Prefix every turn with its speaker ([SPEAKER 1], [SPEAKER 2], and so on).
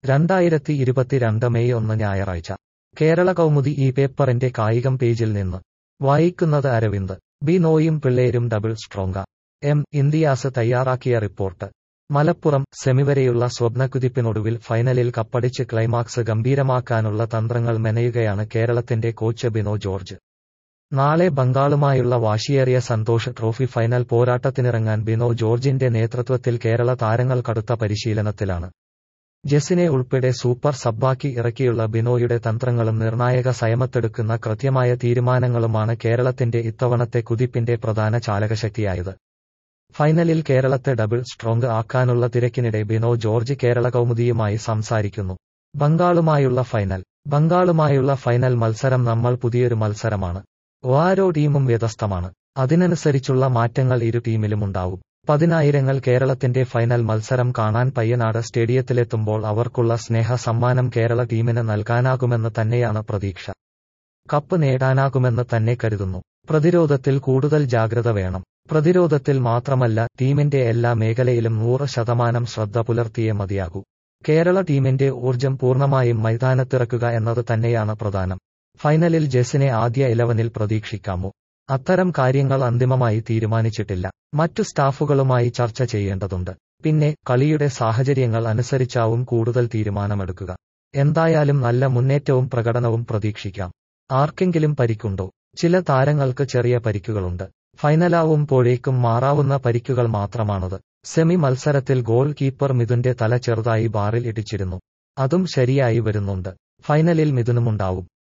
[SPEAKER 1] രണ്ടായിരത്തി ഇരുപത്തിരണ്ട് മെയ് ഒന്ന് ഞായറാഴ്ച കേരള കൗമുദി ഈ പേപ്പറിന്റെ കായികം പേജിൽ നിന്ന് വായിക്കുന്നത് അരവിന്ദ് ബിനോയും പിള്ളേരും ഡബിൾ സ്ട്രോങ്ക എം ഇന്ത്യാസ് തയ്യാറാക്കിയ റിപ്പോർട്ട് മലപ്പുറം സെമിവരെയുള്ള സ്വപ്നക്കുതിപ്പിനൊടുവിൽ ഫൈനലിൽ കപ്പടിച്ച് ക്ലൈമാക്സ് ഗംഭീരമാക്കാനുള്ള തന്ത്രങ്ങൾ മെനയുകയാണ് കേരളത്തിന്റെ കോച്ച് ബിനോ ജോർജ് നാളെ ബംഗാളുമായുള്ള വാശിയേറിയ സന്തോഷ് ട്രോഫി ഫൈനൽ പോരാട്ടത്തിനിറങ്ങാൻ ബിനോ ജോർജിന്റെ നേതൃത്വത്തിൽ കേരള താരങ്ങൾ കടുത്ത പരിശീലനത്തിലാണ് ജെസിനെ ഉൾപ്പെടെ സൂപ്പർ സബ്ബാക്കി ഇറക്കിയുള്ള ബിനോയുടെ തന്ത്രങ്ങളും നിർണായക സയമത്തെടുക്കുന്ന കൃത്യമായ തീരുമാനങ്ങളുമാണ് കേരളത്തിന്റെ ഇത്തവണത്തെ കുതിപ്പിന്റെ പ്രധാന ചാലകശക്തിയായത് ഫൈനലിൽ കേരളത്തെ ഡബിൾ സ്ട്രോങ് ആക്കാനുള്ള തിരക്കിനിടെ ബിനോ ജോർജ് കേരള കൗമുദിയുമായി സംസാരിക്കുന്നു ബംഗാളുമായുള്ള ഫൈനൽ ബംഗാളുമായുള്ള ഫൈനൽ മത്സരം നമ്മൾ പുതിയൊരു മത്സരമാണ് ഓരോ ടീമും വ്യത്യസ്തമാണ് അതിനനുസരിച്ചുള്ള മാറ്റങ്ങൾ ഇരു ടീമിലും ഉണ്ടാവും പതിനായിരങ്ങൾ കേരളത്തിന്റെ ഫൈനൽ മത്സരം കാണാൻ പയ്യനാട് സ്റ്റേഡിയത്തിലെത്തുമ്പോൾ അവർക്കുള്ള സ്നേഹ സമ്മാനം കേരള ടീമിന് നൽകാനാകുമെന്ന് തന്നെയാണ് പ്രതീക്ഷ കപ്പ് നേടാനാകുമെന്ന് തന്നെ കരുതുന്നു പ്രതിരോധത്തിൽ കൂടുതൽ ജാഗ്രത വേണം പ്രതിരോധത്തിൽ മാത്രമല്ല ടീമിന്റെ എല്ലാ മേഖലയിലും നൂറ് ശതമാനം ശ്രദ്ധ പുലർത്തിയേ മതിയാകൂ കേരള ടീമിന്റെ ഊർജം പൂർണ്ണമായും മൈതാനത്തിറക്കുക എന്നത് തന്നെയാണ് പ്രധാനം ഫൈനലിൽ ജെസിനെ ആദ്യ ഇലവനിൽ പ്രതീക്ഷിക്കാമോ അത്തരം കാര്യങ്ങൾ അന്തിമമായി തീരുമാനിച്ചിട്ടില്ല മറ്റു സ്റ്റാഫുകളുമായി ചർച്ച ചെയ്യേണ്ടതുണ്ട് പിന്നെ കളിയുടെ സാഹചര്യങ്ങൾ അനുസരിച്ചാവും കൂടുതൽ തീരുമാനമെടുക്കുക എന്തായാലും നല്ല മുന്നേറ്റവും പ്രകടനവും പ്രതീക്ഷിക്കാം ആർക്കെങ്കിലും പരിക്കുണ്ടോ ചില താരങ്ങൾക്ക് ചെറിയ പരിക്കുകളുണ്ട് ഫൈനലാവുമ്പോഴേക്കും മാറാവുന്ന പരിക്കുകൾ മാത്രമാണത് സെമി മത്സരത്തിൽ ഗോൾ കീപ്പർ മിഥുന്റെ തല ചെറുതായി ബാറിൽ ഇടിച്ചിരുന്നു അതും ശരിയായി വരുന്നുണ്ട് ഫൈനലിൽ മിഥുനുമുണ്ടാവും